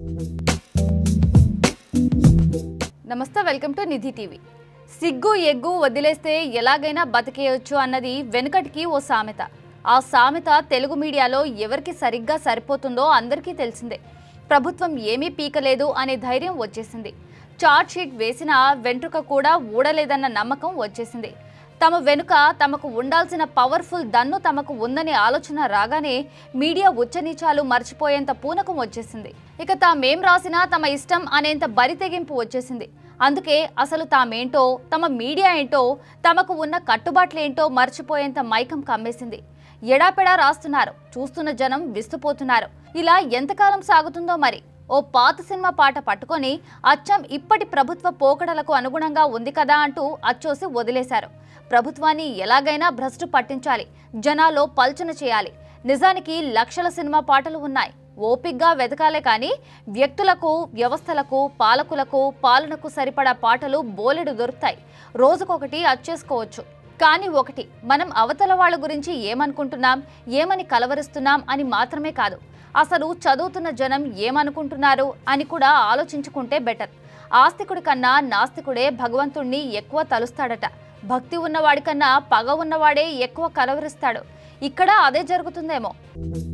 నమస్తే welcome to Nidhi TV సిగ్గు ఎగ్గు వదిలేస్తే ఎలాగైనా బతికేయొచ్చు అన్నది వెనుకటికి ఓ సామెత ఆ సామెత తెలుగు మీడియాలో ఎవరికి సరిగ్గా సరిపోతుందో అందరికీ తెలిసిందే ప్రభుత్వం ఏమీ పీకలేదు అనే ధైర్యం వచ్చేసింది చార్జ్ షీట్ వేసిన వెంట్రుక కూడా ఊడలేదన్న నమ్మకం వచ్చేసింది తమ వెనుక తమకు ఉండాల్సిన పవర్ఫుల్ దన్ను తమకు ఉందనే ఆలోచన రాగానే మీడియా ఉచ్చనీచాలు మర్చిపోయేంత పూనకం వచ్చేసింది ఇక తామేం రాసినా తమ ఇష్టం అనేంత బరి తెగింపు వచ్చేసింది అందుకే అసలు తామేంటో తమ మీడియా ఏంటో తమకు ఉన్న కట్టుబాట్లేంటో మర్చిపోయేంత మైకం కమ్మేసింది ఎడాపెడా రాస్తున్నారు చూస్తున్న జనం విస్తుపోతున్నారు ఇలా ఎంతకాలం సాగుతుందో మరి ఓ పాత సినిమా పాట పట్టుకొని అచ్చం ఇప్పటి ప్రభుత్వ పోకడలకు అనుగుణంగా ఉంది కదా అంటూ అచ్చోసి వదిలేశారు ప్రభుత్వాన్ని ఎలాగైనా భ్రష్టు పట్టించాలి జనాల్లో పల్చన చేయాలి నిజానికి లక్షల సినిమా పాటలు ఉన్నాయి ఓపిగ్గా వెతకాలే కానీ వ్యక్తులకు వ్యవస్థలకు పాలకులకు పాలనకు సరిపడా పాటలు బోలెడు దొరుకుతాయి రోజుకొకటి అచ్చేసుకోవచ్చు కానీ ఒకటి మనం అవతల వాళ్ళ గురించి ఏమనుకుంటున్నాం ఏమని కలవరిస్తున్నాం అని మాత్రమే కాదు అసలు చదువుతున్న జనం ఏమనుకుంటున్నారు అని కూడా ఆలోచించుకుంటే బెటర్ ఆస్తికుడి కన్నా నాస్తికుడే భగవంతుణ్ణి ఎక్కువ తలుస్తాడట భక్తి ఉన్నవాడికన్నా పగ ఉన్నవాడే ఎక్కువ కలవరిస్తాడు ఇక్కడ అదే జరుగుతుందేమో